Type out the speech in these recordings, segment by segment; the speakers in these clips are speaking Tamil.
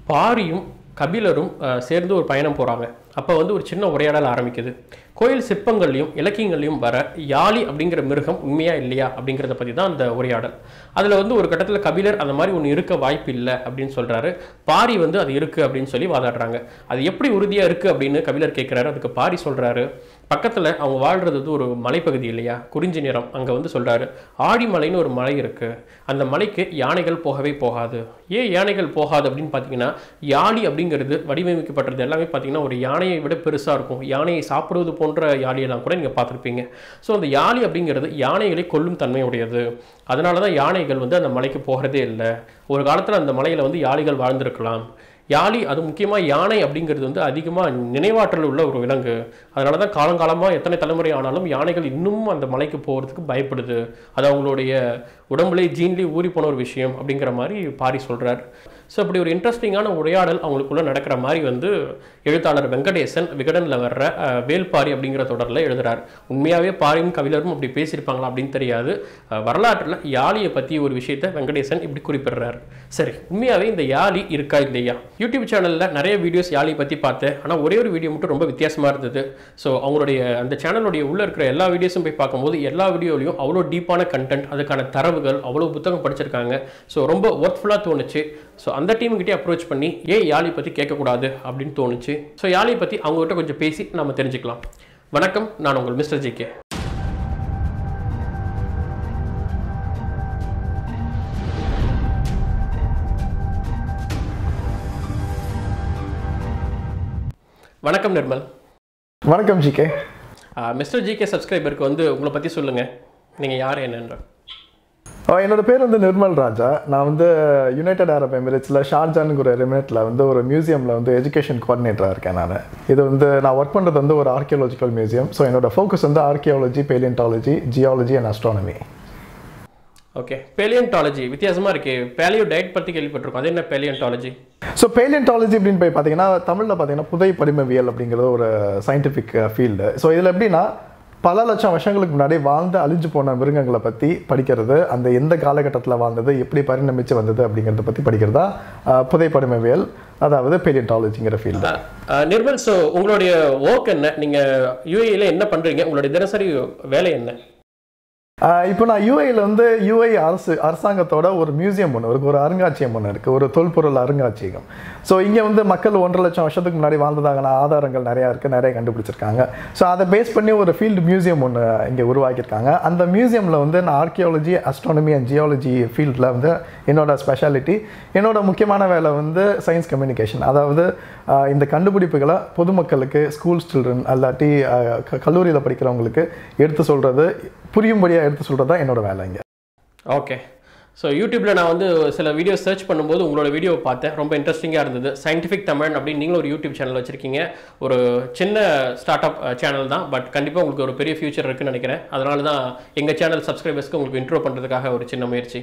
பாரியும் கபிலரும் அஹ், சேர்ந்து ஒரு பயணம் போகிறாங்க அப்போ வந்து ஒரு சின்ன உரையாடல் ஆரம்பிக்குது கோயில் சிற்பங்கள்லையும் இலக்கியங்கள்லையும் வர யாழி அப்படிங்கிற மிருகம் உண்மையா இல்லையா அப்படிங்கிறத பற்றி தான் அந்த உரையாடல் அதில் வந்து ஒரு கட்டத்தில் கபிலர் அந்த மாதிரி ஒன்று இருக்க வாய்ப்பு இல்லை அப்படின்னு சொல்கிறாரு பாரி வந்து அது இருக்குது அப்படின்னு சொல்லி வாதாடுறாங்க அது எப்படி உறுதியாக இருக்குது அப்படின்னு கபிலர் கேட்குறாரு அதுக்கு பாரி சொல்கிறாரு பக்கத்தில் அவங்க வாழ்கிறது வந்து ஒரு மலைப்பகுதி இல்லையா குறிஞ்சி நிறம் அங்கே வந்து சொல்கிறாரு ஆழிமலைன்னு ஒரு மலை இருக்குது அந்த மலைக்கு யானைகள் போகவே போகாது ஏன் யானைகள் போகாது அப்படின்னு பார்த்தீங்கன்னா யாழி அப்படிங்கிறது வடிவமைக்கப்பட்டது எல்லாமே பார்த்தீங்கன்னா ஒரு யானையை விட பெருசாக இருக்கும் யானையை சாப்பிடுவது போன்ற யாழியெல்லாம் கூட நீங்கள் பார்த்துருப்பீங்க ஸோ அந்த யாழி அப்படிங்கிறது யானைகளை கொல்லும் தன்மை உடையது அதனால தான் யானைகள் வந்து அந்த மலைக்கு போகிறதே இல்லை ஒரு காலத்தில் அந்த மலையில் வந்து யாளிகள் வாழ்ந்திருக்கலாம் யாழி அது முக்கியமாக யானை அப்படிங்கிறது வந்து அதிகமாக நினைவாற்றல் உள்ள ஒரு விலங்கு அதனால தான் காலங்காலமாக எத்தனை தலைமுறை ஆனாலும் யானைகள் இன்னும் அந்த மலைக்கு போகிறதுக்கு பயப்படுது அது அவங்களுடைய உடம்புலேயே ஜீன்லேயே ஊறி போன ஒரு விஷயம் அப்படிங்கிற மாதிரி பாரி சொல்கிறார் ஸோ அப்படி ஒரு இன்ட்ரெஸ்டிங்கான உரையாடல் அவங்களுக்குள்ள நடக்கிற மாதிரி வந்து எழுத்தாளர் வெங்கடேசன் விகடனில் வர்ற அஹ், வேல்பாரி அப்படிங்கிற தொடரில் எழுதுறார் உண்மையாகவே பாரியும் கவிழரும் அப்படி பேசியிருப்பாங்களா அப்படின்னு தெரியாது அஹ், வரலாற்றில் யாழியை பற்றி ஒரு விஷயத்தை வெங்கடேசன் இப்படி குறிப்பிடுறார் சரி உண்மையாகவே இந்த யாழி இருக்கா இல்லையா யூடியூப் சேனலில் நிறைய வீடியோஸ் யாழியை பற்றி பார்த்தேன் ஆனால் ஒரே ஒரு வீடியோ மட்டும் ரொம்ப வித்தியாசமாக இருந்தது ஸோ அவங்களுடைய அந்த சேனலுடைய உள்ளே இருக்கிற எல்லா வீடியோஸும் போய் பார்க்கும்போது எல்லா வீடியோலையும் அவ்வளோ டீப்பான கண்டென்ட் அதுக்கான தரவுகள் அவ்வளோ புத்தகம் படிச்சிருக்காங்க ஸோ ரொம்ப ஒர்க்ஃபுல்லாக தோணுச்சு ஸோ அந்த டீமுக்கிட்டே அப்ரோச் பண்ணி ஏன் யாழி பற்றி கேட்கக்கூடாது அப்படின்னு தோணுச்சு ஸோ யாழியை பற்றி அவங்ககிட்ட கொஞ்சம் பேசி நம்ம தெரிஞ்சுக்கலாம் வணக்கம் நான் உங்கள் மிஸ்டர் ஜி கே வணக்கம் நிர்மல் வணக்கம் ஜிகே மிஸ்டர் ஜி கே சப்ஸ்கிரைபருக்கு வந்து உங்களை பற்றி சொல்லுங்கள் நீங்கள் யார் என்னன்ற என்னோட பேர் வந்து நிர்மல் ராஜா நான் வந்து யுனைடெட் அரப் எமிரேட்ஸில் ஷார்ஜானுங்கிற ஒரு எமிரேட்டில் வந்து ஒரு மியூசியமில் வந்து எஜுகேஷன் கோஆர்டினேட்டராக இருக்கேன் நான் இது வந்து நான் ஒர்க் பண்ணுறது வந்து ஒரு ஆர்கியாலஜிக்கல் மியூசியம் ஸோ என்னோட ஃபோக்கஸ் வந்து archaeology palaeontology geology and astronomy okay palaeontology வித்தியாசமாக இருக்கு பேலியோ டயட் பற்றி கேள்விப்பட்டிருக்கோம் அது என்ன பேலியன்டாலஜி ஸோ பேலியன்டாலஜி அப்படின்னு போய் பார்த்தீங்கன்னா தமிழில் பார்த்தீங்கன்னா புதை படிமவியல் அப்படிங்கிறது ஒரு சயின்டிஃபிக் ஃபீல்டு ஸோ இதில் எப்படின்னா பல லட்சம் வருஷங்களுக்கு முன்னாடி வாழ்ந்து அழிஞ்சு போன மிருகங்களை பற்றி படிக்கிறது அந்த எந்த காலகட்டத்தில் வாழ்ந்தது எப்படி பரிணமிச்சு வந்தது அப்படிங்கிறத பற்றி படிக்கிறதா அஹ், புதை படிமவியல் அதாவது பேலியன்டாலஜிங்கிற ஃபீல்டு நிர்மல் ஸோ உங்களுடைய ஒர்க் என்ன நீங்கள் யூஏயில் என்ன பண்ணுறீங்க உங்களுடைய தினசரி வேலை என்ன ஆஹ் இப்போ நான் யூஐயில் வந்து யூஐ அரசு அரசாங்கத்தோட ஒரு மியூசியம் ஒன்று இருக்கு ஒரு அருங்காட்சியகம் ஒன்று இருக்குது ஒரு தொல்பொருள் அருங்காட்சியகம் ஸோ இங்கே வந்து மக்கள் ஒன்றரை லட்சம் வருஷத்துக்கு முன்னாடி வாழ்ந்ததான ஆதாரங்கள் நிறையா இருக்குது நிறைய கண்டுபிடிச்சிருக்காங்க ஸோ அதை பேஸ் பண்ணி ஒரு ஃபீல்டு மியூசியம் ஒன்று இங்கே உருவாக்கியிருக்காங்க அந்த மியூசியமில் வந்து நான் ஆர்கியாலஜி அஸ்ட்ரானமி அண்ட் ஜியாலஜி ஃபீல்டில் வந்து என்னோட ஸ்பெஷாலிட்டி என்னோட முக்கியமான வேலை வந்து சயின்ஸ் கம்யூனிகேஷன் அதாவது ஆஹ் இந்த கண்டுபிடிப்புகளை பொதுமக்களுக்கு ஸ்கூல் சில்ட்ரன் அல்லாட்டி கல்லூரியில் படிக்கிறவங்களுக்கு எடுத்து சொல்கிறது புரியும்படியாக எடுத்து சொல்கிறது தான் என்னோட வேலை இங்கே ஓகே ஸோ யூடியூப்பில் நான் வந்து சில வீடியோ சர்ச் பண்ணும்போது உங்களோட வீடியோவை பார்த்தேன் ரொம்ப இன்ட்ரெஸ்டிங்காக இருந்தது சயின்டிஃபிக் தமிழ் அப்படின்னு நீங்களும் ஒரு யூடியூப் சேனல் வச்சுருக்கீங்க ஒரு சின்ன ஸ்டார்ட் அப் சேனல் தான் பட் கண்டிப்பாக உங்களுக்கு ஒரு பெரிய ஃபியூச்சர் இருக்குன்னு நினைக்கிறேன் அதனால தான் எங்கள் சேனல் சப்ஸ்கிரைபர்ஸ்க்கு உங்களுக்கு இன்ட்ரோ பண்ணுறதுக்காக ஒரு சின்ன முயற்சி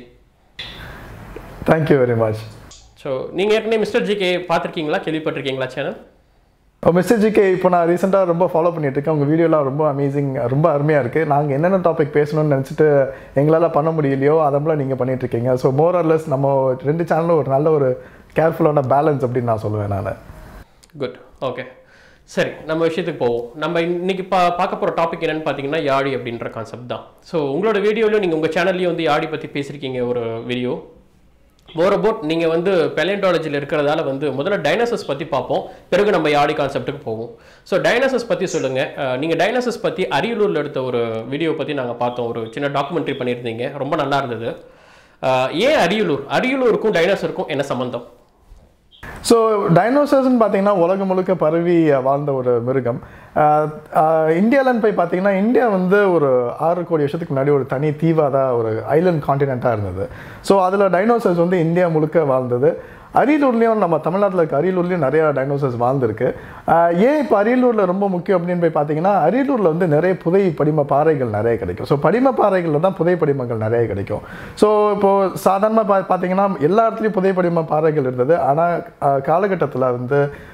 தேங்க்யூ வெரி மச் ஸோ நீங்கள் ஏற்கனவே மிஸ்டர் ஜிகே பார்த்துருக்கீங்களா கேள்விப்பட்டிருக்கீங்களா சேனல் மிஸ்டர் ஜிகே இப்போ நான் ரீசெண்டாக ரொம்ப ஃபாலோ பண்ணிட்டு இருக்கேன் உங்கள் வீடியோலாம் ரொம்ப அமேசிங் ரொம்ப அருமையாக இருக்குது நாங்கள் என்னென்ன டாபிக் பேசணும்னு நினச்சிட்டு எங்களால் பண்ண முடியலையோ அதெல்லாம் நீங்கள் பண்ணிட்டு இருக்கீங்க ஸோ மோர் ஆர்லெஸ் நம்ம ரெண்டு சேனலும் ஒரு நல்ல ஒரு கேர்ஃபுல்லான பேலன்ஸ் அப்படின்னு நான் சொல்லுவேன் நான் குட் ஓகே சரி நம்ம விஷயத்துக்கு போவோம் நம்ம இன்னைக்கு பா பார்க்க போகிற டாபிக் என்னன்னு பார்த்தீங்கன்னா யாழி அப்படின்ற கான்செப்ட் தான் ஸோ உங்களோட வீடியோலையும் நீங்கள் உங்கள் சேனல்லையும் வந்து யாழி பற்றி பேசியிருக்கீங்க ஒரு வீடியோ மோர் அபவுட் நீங்கள் வந்து பெலியன்டாலஜியில் இருக்கிறதால வந்து முதல்ல டைனோசஸ் பற்றி பார்ப்போம் பிறகு நம்ம யாழி கான்செப்ட்டுக்கு போவோம் ஸோ டைனோசஸ் பற்றி சொல்லுங்கள் நீங்கள் டைனோசஸ் பற்றி அரியலூரில் எடுத்த ஒரு வீடியோ பற்றி நாங்கள் பார்த்தோம் ஒரு சின்ன டாக்குமெண்ட்ரி பண்ணியிருந்தீங்க ரொம்ப நல்லா இருந்தது அஹ், ஏன் அரியலூர் அரியலூருக்கும் டைனோசருக்கும் என்ன சம்மந்தம் ஸோ டைனோசர்ஸ்னு பார்த்தீங்கன்னா உலகம் முழுக்க பரவி வாழ்ந்த ஒரு மிருகம் இந்தியாவிலன்னு போய் பார்த்தீங்கன்னா இந்தியா வந்து ஒரு ஆறு கோடி வருஷத்துக்கு முன்னாடி ஒரு தனி தீவாக தான் ஒரு ஐலண்ட் காண்டினெண்ட்டாக இருந்தது ஸோ அதில் டைனோசர்ஸ் வந்து இந்தியா முழுக்க வாழ்ந்தது அரியலூர்லேயும் நம்ம தமிழ்நாட்டில் இருக்க அரியலூர்லேயும் நிறைய டைனோசர்ஸ் வாழ்ந்திருக்கு ஆஹ் ஏன் இப்போ அரியலூரில் ரொம்ப முக்கியம் அப்படின்னு போய் பார்த்தீங்கன்னா அரியலூரில் வந்து நிறைய புதை படிம பாறைகள் நிறைய கிடைக்கும் ஸோ படிம பாறைகளில் தான் புதை படிமங்கள் நிறைய கிடைக்கும் ஸோ இப்போது சாதாரணமாக பா பார்த்தீங்கன்னா எல்லா இடத்துலையும் புதை படிம பாறைகள் இருந்தது ஆனால் காலகட்டத்தில் வந்து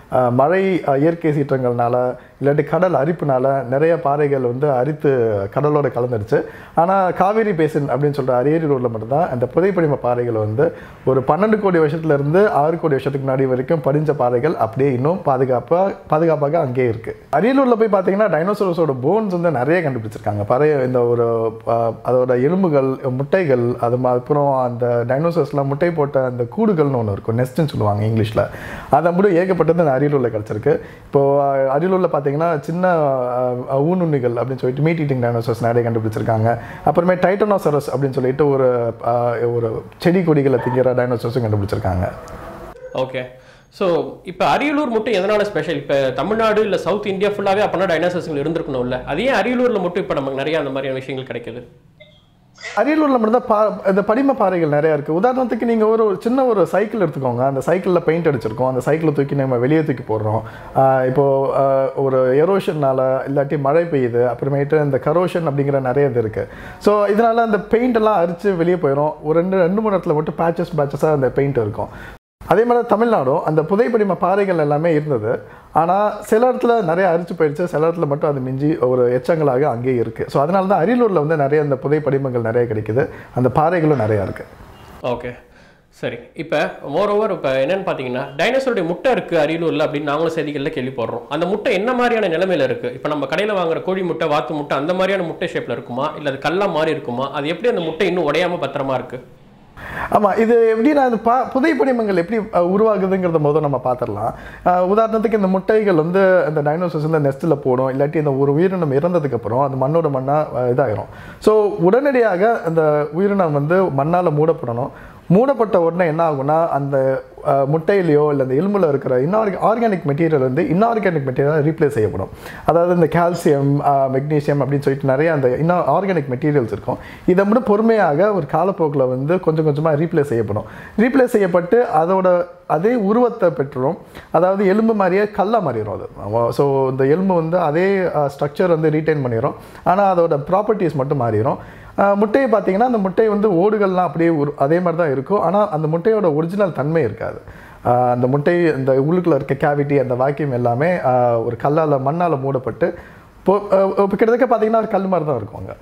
அஹ், மழை அஹ், இயற்கை சீற்றங்கள்னால இல்லாட்டி கடல் அரிப்புனால நிறைய பாறைகள் வந்து அரித்து கடலோட கலந்துருச்சு ஆனால் காவேரி பேசின் அப்படின்னு சொல்கிற அரியரி ரோட்டில் மட்டும்தான் அந்த புதைப்படிம பாறைகள் வந்து ஒரு பன்னெண்டு கோடி வருஷத்துல இருந்து ஆறு கோடி வருஷத்துக்கு முன்னாடி வரைக்கும் படிஞ்ச பாறைகள் அப்படியே இன்னும் பாதுகாப்பாக பாதுகாப்பாக அங்கேயே இருக்குது அரியலூரில் போய் பார்த்தீங்கன்னா டைனோசரஸோட போன்ஸ் வந்து நிறைய கண்டுபிடிச்சிருக்காங்க பறைய இந்த ஒரு அஹ், அதோட எலும்புகள் முட்டைகள் அது ம- அப்புறம் அந்த டைனோசர்ஸ்லாம் முட்டை போட்ட அந்த கூடுகள்னு ஒன்று இருக்கும் நெஸ்ட்னு சொல்லுவாங்க இங்கிலீஷில் அதை மட்டும் ஏகப்பட்டது இந்த அரியலூரில் கிடச்சிருக்கு இப்போது அரியலூரில் பார்த்தீங்கன்னா சின்ன அஹ், அஹ், ஊனுண்ணிகள் அப்படின்னு சொல்லிட்டு மீட் ஈட்டிங் டைனோசர்ஸ் நிறைய கண்டுபிடிச்சிருக்காங்க அப்புறமே டைட்டனோசரஸ் அப்படின்னு சொல்லிட்டு ஒரு அஹ், ஒரு செடி கொடிகளை திங்கிற டைனோசர்ஸும் கண்டுபிடிச்சிருக்காங்க ஓகே ஸோ இப்போ அரியலூர் மட்டும் எதனால ஸ்பெஷல் இப்போ தமிழ்நாடு இல்லை சவுத் இந்தியா ஃபுல்லாகவே அப்போனா டைனோசர்ஸ்கள் இருந்திருக்கணும்ல அது ஏன் அரியலூரில் மட்டும் இப்போ நமக்கு நிறைய அந்த மாதிரியான விஷயங்கள் கிடைக்குது அரியலூரில் மட்டும்தான் பா இந்த படிம பாறைகள் நிறையா இருக்குது உதாரணத்துக்கு நீங்கள் ஒரு ஒரு சின்ன ஒரு சைக்கிள் எடுத்துக்கோங்க அந்த சைக்கிளில் பெயிண்ட் அடிச்சிருக்கோம் அந்த சைக்கிளை தூக்கி நம்ம வெளியே தூக்கி போடுறோம் ஆஹ் இப்போ ஆஹ் ஒரு எரோஷன்னால இல்லாட்டி மழை பெய்யுது அப்புறமேட்டு இந்த கரோஷன் அப்படிங்கிற நிறைய இது இருக்குது ஸோ இதனால் அந்த பெயிண்ட் எல்லாம் அரிச்சு வெளியே போயிடும் ஒரு ரெண்டு ரெண்டு மூணு இடத்துல மட்டும் பேச்சஸ் பேச்சஸாக அந்த பெயிண்ட் இருக்கும் அதே மாதிரி தான் தமிழ்நாடும் அந்த புதைப்படிம பாறைகள் எல்லாமே இருந்தது ஆனால் சில இடத்துல நிறைய அரிச்சு போயிடுச்சு சில இடத்துல மட்டும் அது மிஞ்சி ஒரு எச்சங்களாக அங்கேயே இருக்குது ஸோ அதனால தான் அரியலூரில் வந்து நிறைய அந்த புதைப்படிமங்கள் நிறைய கிடைக்குது அந்த பாறைகளும் நிறையா இருக்குது ஓகே சரி இப்போ மோர் ஓவர் இப்போ என்னன்னு பார்த்தீங்கன்னா டைனோசருடைய முட்டை இருக்குது அரியலூரில் அப்படின்னு நாங்களும் செய்திகளில் கேள்விப்படுறோம் அந்த முட்டை என்ன மாதிரியான நிலைமையில இருக்குது இப்போ நம்ம கடையில் வாங்குற கோழி முட்டை வாத்து முட்டை அந்த மாதிரியான முட்டை ஷேப்பில் இருக்குமா இல்லை அது கல்லா மாதிரி இருக்குமா அது எப்படி அந்த முட்டை இன்னும் உடையாம பத்திரமா இருக்குது ஆமாம் இது எப்படின்னா இது பா புதைப்படிமங்கள் எப்படி அஹ், உருவாகுதுங்கிறத முதல் நம்ம பார்த்துடலாம் அஹ், உதாரணத்துக்கு இந்த முட்டைகள் வந்து இந்த டைனோசர்ஸ் இந்த நெஸ்ட்டில் போடும் இல்லாட்டி இந்த ஒரு உயிரினம் இறந்ததுக்கப்புறம் அது மண்ணோட மண்ணாக இதாயிரும் ஸோ உடனடியாக அந்த உயிரினம் வந்து மண்ணால் மூடப்படணும் மூடப்பட்ட உடனே என்ன ஆகும்னா அந்த அஹ், முட்டையிலையோ இல்லை அந்த எலும்பில் இருக்கிற இன்ஆர்க ஆர்கானிக் மெட்டீரியல் வந்து இன்ஆர்கானிக் மெட்டீரியல் ரீப்ளேஸ் செய்யப்படும் அதாவது இந்த கால்சியம் மெக்னீசியம் அப்படின்னு சொல்லிட்டு நிறைய அந்த இன்ன ஆர்கானிக் மெட்டீரியல்ஸ் இருக்கும் இதை மட்டும் பொறுமையாக ஒரு காலப்போக்கில் வந்து கொஞ்சம் கொஞ்சமாக ரீப்ளேஸ் செய்யப்படும் ரீப்ளேஸ் செய்யப்பட்டு அதோட அதே உருவத்தை பெற்றுரும் அதாவது எலும்பு மாதிரியே கல்லாக மாறிடும் அது ஸோ இந்த எலும்பு வந்து அதே ஸ்ட்ரக்சர் வந்து ரீட்டைன் பண்ணிடும் ஆனால் அதோட ப்ராப்பர்ட்டிஸ் மட்டும் மாறிடும் ஆஹ் முட்டையை பார்த்தீங்கன்னா அந்த முட்டை வந்து ஓடுகள்லாம் அப்படியே உரு அதே மாதிரி தான் இருக்கும் ஆனால் அந்த முட்டையோட ஒரிஜினல் தன்மை இருக்காது ஆஹ் அந்த முட்டை இந்த உள்ளுக்குள்ள இருக்க கேவிட்டி அந்த வாக்கியம் எல்லாமே ஆஹ் ஒரு கல்லால் மண்ணால் மூடப்பட்டு இப்போ இப்போ கிட்டத்தட்ட பார்த்தீங்கன்னா ஒரு கல் மாதிரி தான் இருக்கும் அங்கே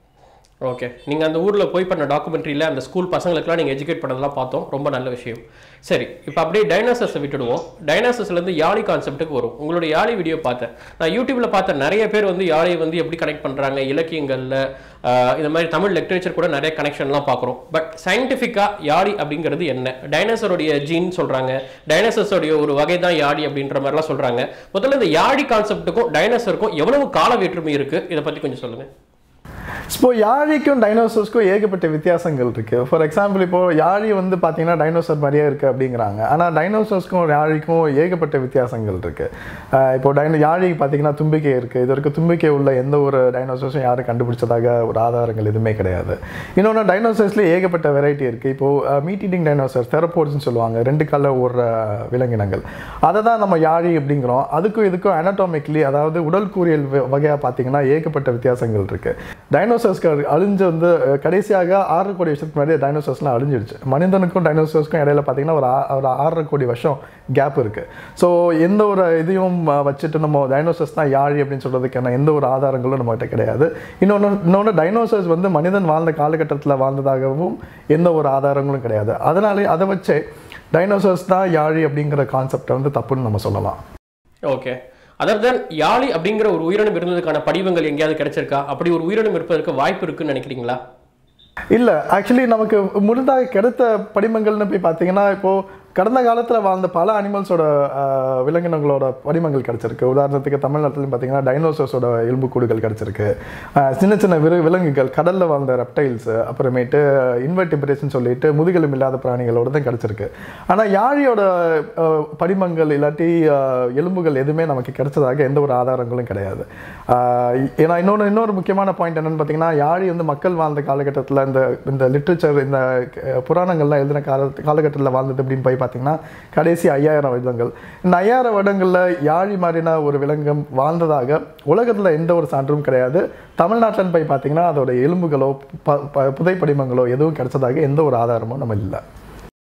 ஓகே நீங்கள் அந்த ஊரில் போய் பண்ண டாக்குமெண்ட்ரியில் அந்த ஸ்கூல் பசங்களுக்குலாம் நீங்கள் எஜுகேட் பண்ணதெல்லாம் பார்த்தோம் ரொம்ப நல்ல விஷயம் சரி இப்போ அப்படியே டைனாசர்ஸை விட்டுடுவோம் டைனாசர்ஸ்லேருந்து யாழி கான்செப்ட்டுக்கு வரும் உங்களுடைய யாழி வீடியோ பார்த்தேன் நான் யூடியூப்பில் பார்த்த நிறைய பேர் வந்து யாழியை வந்து எப்படி கனெக்ட் பண்ணுறாங்க இலக்கியங்களில் இந்த மாதிரி தமிழ் லிட்ரேச்சர் கூட நிறைய கனெக்ஷன்லாம் பார்க்குறோம் பட் சயின்டிஃபிக்காக யாழி அப்படிங்கிறது என்ன டைனாசருடைய ஜீன் சொல்கிறாங்க டைனாசர்ஸோடைய ஒரு வகை தான் யாழி அப்படின்ற மாதிரிலாம் சொல்கிறாங்க முதல்ல இந்த யாழி கான்செப்ட்டுக்கும் டைனாசருக்கும் எவ்வளவு கால வேற்றுமை இருக்குது இதை பற்றி கொஞ்சம் சொல்லுங்கள் இப்போ யாழிக்கும் டைனோசர்ஸ்க்கும் ஏகப்பட்ட வித்தியாசங்கள் இருக்குது ஃபார் எக்ஸாம்பிள் இப்போ யாழி வந்து பார்த்தீங்கன்னா டைனோசர் மாதிரியே இருக்குது அப்படிங்கிறாங்க ஆனால் டைனோசர்ஸ்க்கும் யாழிக்கும் ஏகப்பட்ட வித்தியாசங்கள் இருக்குது இப்போ டைனோ யாழி பார்த்தீங்கன்னா தும்பிக்கை இருக்குது இது வரைக்கும் தும்பிக்கை உள்ள எந்த ஒரு டைனோசர்ஸும் யாரும் கண்டுபிடிச்சதாக ஒரு ஆதாரங்கள் எதுவுமே கிடையாது இன்னொன்று டைனோசர்ஸ்லேயே ஏகப்பட்ட வெரைட்டி இருக்குது இப்போது மீட் ஈட்டிங் டைனோசர்ஸ் தெரப்போர்ட்ஸ்னு சொல்லுவாங்க ரெண்டு கால ஓடுற விலங்கினங்கள் அதை தான் நம்ம யாழி அப்படிங்கிறோம் அதுக்கும் இதுக்கும் anatomically அதாவது உடல் கூறியல் வகையாக பார்த்தீங்கன்னா ஏகப்பட்ட வித்தியாசங்கள் இருக்குது டைனோசர்ஸ்க்கு அழிஞ்சு வந்து அஹ், கடைசியாக ஆறரை கோடி வருஷத்துக்கு முன்னாடி டைனோசர்ஸ்லாம் அழிஞ்சிடுச்சு மனிதனுக்கும் டைனோசர்ஸ்க்கும் இடையில பார்த்தீங்கன்னா ஒரு ஆ- ஒரு ஆறரை கோடி வருஷம் கேப் இருக்குது ஸோ எந்த ஒரு இதையும் அஹ், வச்சுட்டு நம்ம டைனோசர்ஸ் தான் யாழி அப்படின்னு சொல்கிறதுக்கான எந்த ஒரு ஆதாரங்களும் நம்மகிட்ட கிடையாது இன்னொன்று இன்னொன்று டைனோசர்ஸ் வந்து மனிதன் வாழ்ந்த காலகட்டத்தில் வாழ்ந்ததாகவும் எந்த ஒரு ஆதாரங்களும் கிடையாது அதனாலே அதை வச்சே டைனோசர்ஸ் தான் யாழி அப்படிங்கிற கான்செப்டை வந்து தப்புன்னு நம்ம சொல்லலாம் ஓகே அதர் தென் யாழி அப்படிங்கிற ஒரு உயிரினம் இருந்ததுக்கான படிவங்கள் எங்கேயாவது கிடைச்சிருக்கா அப்படி ஒரு உயிரினம் இருப்பதற்கு வாய்ப்பு இருக்குன்னு நினைக்கிறீங்களா இல்லை ஆக்சுவலி நமக்கு முழுதாக கிடைத்த படிமங்கள்னு போய் பார்த்தீங்கன்னா இப்போது கடந்த காலத்தில் வாழ்ந்த பல அனிமல்ஸோட விலங்கினங்களோட படிமங்கள் கிடச்சிருக்கு உதாரணத்துக்கு தமிழ்நாட்டிலும் பார்த்தீங்கன்னா டைனோசர்ஸோட எலும்புக்கூடுகள் கிடச்சிருக்கு ஆஹ் சின்ன சின்ன விரு விலங்குகள் கடலில் வாழ்ந்த ரெப்டைல்ஸ் அப்புறமேட்டு இன்வெர்டிபிரேஷன் சொல்லிட்டு முதுகெலும் இல்லாத பிராணிகளோட தான் கிடச்சிருக்கு ஆனால் யாழியோட ஆஹ் படிமங்கள் இல்லாட்டி ஆஹ் எலும்புகள் எதுவுமே நமக்கு கிடைச்சதாக எந்த ஒரு ஆதாரங்களும் கிடையாது ஆஹ் ஏன்னா இன்னொன்று இன்னொரு முக்கியமான பாயிண்ட் என்னன்னு பார்த்தீங்கன்னா யாழி வந்து மக்கள் வாழ்ந்த காலகட்டத்தில் இந்த இந்த லிட்ரேச்சர் இந்த அஹ், புராணங்கள்லாம் எழுதின கால காலகட்டத்தில் வாழ்ந்தது அப்படின்னு போய் பார்த்தீங்கன்னா கடைசி ஐயாயிரம் வருடங்கள் இந்த ஐயாயிரம் வருடங்களில் யாழி மாதிரின ஒரு விலங்கம் வாழ்ந்ததாக உலகத்தில் எந்த ஒரு சான்றும் கிடையாது தமிழ்நாட்டில் போய் பார்த்தீங்கன்னா அதோட எலும்புகளோ ப ப- புதைப்படிமங்களோ எதுவும் கிடைச்சதாக எந்த ஒரு ஆதாரமும் நம்ம இல்லை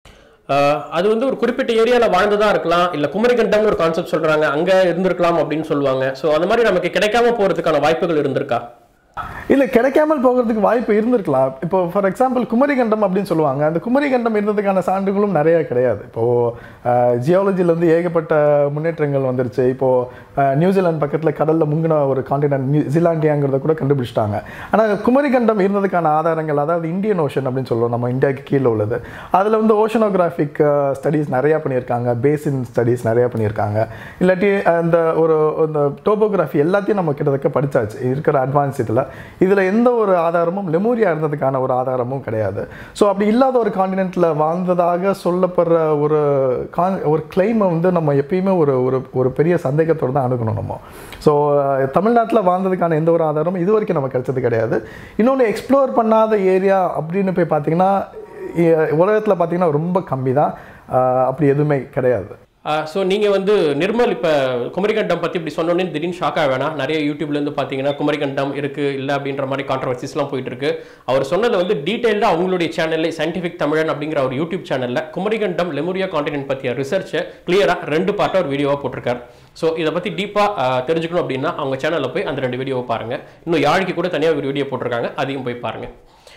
ஆஹ் அது வந்து ஒரு குறிப்பிட்ட ஏரியாவில் வாழ்ந்ததா இருக்கலாம் இல்லை குமரிக்கண்டம்னு ஒரு கான்செப்ட் சொல்றாங்க அங்க இருந்திருக்கலாம் அப்படின்னு சொல்லுவாங்க ஸோ அந்த மாதிரி நமக்கு கிடைக்காம போறதுக்கான வாய்ப்புகள் இருந்திருக்கா இல்லை கிடைக்காமல் போகிறதுக்கு வாய்ப்பு இருந்திருக்கலாம் இப்போ ஃபார் எக்ஸாம்பிள் குமரிகண்டம் அப்படின்னு சொல்லுவாங்க அந்த குமரிகண்டம் இருந்ததுக்கான சான்றுகளும் நிறைய கிடையாது இப்போது ஜியாலஜிலேருந்து ஏகப்பட்ட முன்னேற்றங்கள் வந்துருச்சு இப்போது நியூசிலாந்து பக்கத்தில் கடலில் முங்கின ஒரு காண்டினென்ட் நியூசிலாண்டியாங்கிறத கூட கண்டுபிடிச்சிட்டாங்க ஆனால் குமரிகண்டம் இருந்ததுக்கான ஆதாரங்கள் அதாவது இந்தியன் ஓஷன் அப்படின்னு சொல்லுவோம் நம்ம இந்தியாவுக்கு கீழே உள்ளது அதில் வந்து ஓஷனோகிராஃபிக் ஸ்டடீஸ் நிறையா பண்ணியிருக்காங்க பேசின் ஸ்டடீஸ் நிறையா பண்ணியிருக்காங்க இல்லாட்டி அந்த ஒரு இந்த டோபோகிராஃபி எல்லாத்தையும் நம்ம கிட்டத்தட்ட படிச்சாச்சு இருக்கிற அட்வான்ஸ் இதில் இதில் எந்த ஒரு ஆதாரமும் லெமூரியா இருந்ததுக்கான ஒரு ஆதாரமும் கிடையாது ஸோ அப்படி இல்லாத ஒரு காண்டினென்ட்டில் வாழ்ந்ததாக சொல்லப்படுற ஒரு கான் ஒரு கிளைமை வந்து நம்ம எப்பயுமே ஒரு ஒரு ஒரு பெரிய சந்தேகத்தோடு தான் அணுகணும் நம்ம ஸோ தமிழ்நாட்டில் வாழ்ந்ததுக்கான எந்த ஒரு ஆதாரமும் இது வரைக்கும் நமக்கு கிடைச்சது கிடையாது இன்னொன்று எக்ஸ்ப்ளோர் பண்ணாத ஏரியா அப்படின்னு போய் பார்த்தீங்கன்னா உலகத்தில் பார்த்தீங்கன்னா ரொம்ப கம்மி தான் அப்படி எதுவுமே கிடையாது ஸோ நீங்கள் வந்து நிர்மல் இப்போ குமரிக்கண்டம் பற்றி இப்படி சொன்னோன்னே திடீர்னு ஷாக் ஆக வேணாம் நிறைய யூடியூப்லேருந்து பார்த்தீங்கன்னா குமரிக்கண்டம் இருக்குது இல்லை அப்படின்ற மாதிரி கான்ட்ரவர்சிஸ்லாம் போயிட்டு இருக்கு அவர் சொன்னதை வந்து டீட்டெயில்டாக அவங்களுடைய சேனலில் சயின்டிஃபிக் தமிழன் அப்படிங்கிற ஒரு யூடியூப் சேனலில் குமரிக்கண்டம் லெமுரியா காண்டினென்ட் பற்றிய ரிசர்ச்சை கிளியராக ரெண்டு பார்ட்டாக ஒரு வீடியோவாக போட்டிருக்காரு ஸோ இதை பற்றி டீப்பாக தெரிஞ்சுக்கணும் அப்படின்னா அவங்க சேனலில் போய் அந்த ரெண்டு வீடியோவை பாருங்கள் இன்னும் யாழிக்கு கூட தனியாக ஒரு வீடியோ போட்டிருக்காங்க அதையும் போய் பாருங்கள்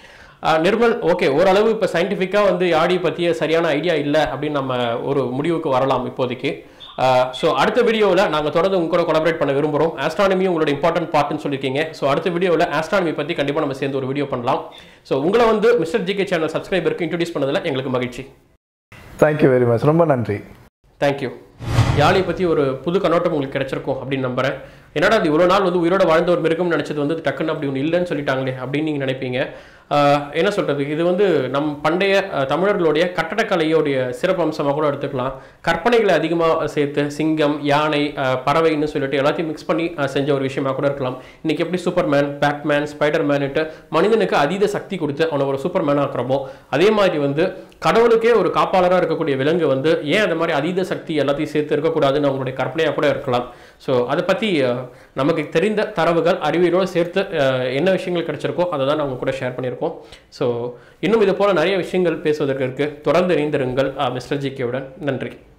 ஆஹ் நிர்மல் ஓகே ஓரளவு இப்போ சயின்டிஃபிக்காக வந்து யாடி பற்றிய சரியான ஐடியா இல்லை அப்படின்னு நம்ம ஒரு முடிவுக்கு வரலாம் இப்போதைக்கு ஸோ அடுத்த வீடியோவில் நாங்கள் தொடர்ந்து உங்க கூட கொலாபரேட் பண்ண விரும்புகிறோம் ஆஸ்ட்ரானமி உங்களோட இம்பார்ட்டன்ட் பார்ட்னு சொல்லியிருக்கீங்க ஸோ அடுத்த வீடியோவில் ஆஸ்ட்ரானமி பற்றி கண்டிப்பாக நம்ம சேர்ந்து ஒரு வீடியோ பண்ணலாம் ஸோ உங்களை வந்து மிஸ்டர் ஜிகே சேனல் சப்ஸ்கிரைபருக்கு இன்ட்ரடியூஸ் பண்ணதில் எங்களுக்கு மகிழ்ச்சி தேங்க்யூ வெரி மச் ரொம்ப நன்றி தேங்க்யூ யாழியை பற்றி ஒரு புது கண்ணோட்டம் உங்களுக்கு கிடைச்சிருக்கும் அப்படின்னு நம்புறேன் என்னடா அது இவ்வளோ நாள் வந்து உயிரோட வாழ்ந்த ஒரு மிருகம் நினச்சது வந்து டக்குன்னு அப்படி ஒன்று இல்லைன்னு சொல்லிட்டாங்களே அப்படின்னு நீங்கள் நினைப்பீங்க ஆஹ் என்ன சொல்கிறது இது வந்து நம் பண்டைய அஹ், தமிழர்களுடைய கட்டடக்கலையோடைய சிறப்பம்சமாக கூட எடுத்துக்கலாம் கற்பனைகளை அதிகமாக சேர்த்து சிங்கம் யானை அஹ், பறவைன்னு சொல்லிட்டு எல்லாத்தையும் மிக்ஸ் பண்ணி அஹ், செஞ்ச ஒரு விஷயமா கூட இருக்கலாம் இன்னைக்கு எப்படி சூப்பர்மேன் பேட்மேன் ஸ்பைடர் மேனுட்டு மனிதனுக்கு அதீத சக்தி கொடுத்து அவனை ஒரு சூப்பர்மேனாக ஆக்குறோமோ அதே மாதிரி வந்து கடவுளுக்கே ஒரு காப்பாளராக இருக்கக்கூடிய விலங்கு வந்து ஏன் அந்த மாதிரி அதீத சக்தி எல்லாத்தையும் சேர்த்து இருக்கக்கூடாதுன்னு அவங்களுடைய கற்பனையாக கூட இருக்கலாம் ஸோ அதை பற்றி நமக்கு தெரிந்த தரவுகள் அறிவியலோடு சேர்த்து அஹ், என்ன விஷயங்கள் கிடைச்சிருக்கோ அதை தான் அவங்க கூட ஷேர் பண்ணியிருக்கோம் ஸோ இன்னும் இது போல் நிறைய விஷயங்கள் பேசுவதற்கு இருக்குது தொடர்ந்து இணைந்திருங்கள் மிஸ்டர் ஜிகேவுடன் நன்றி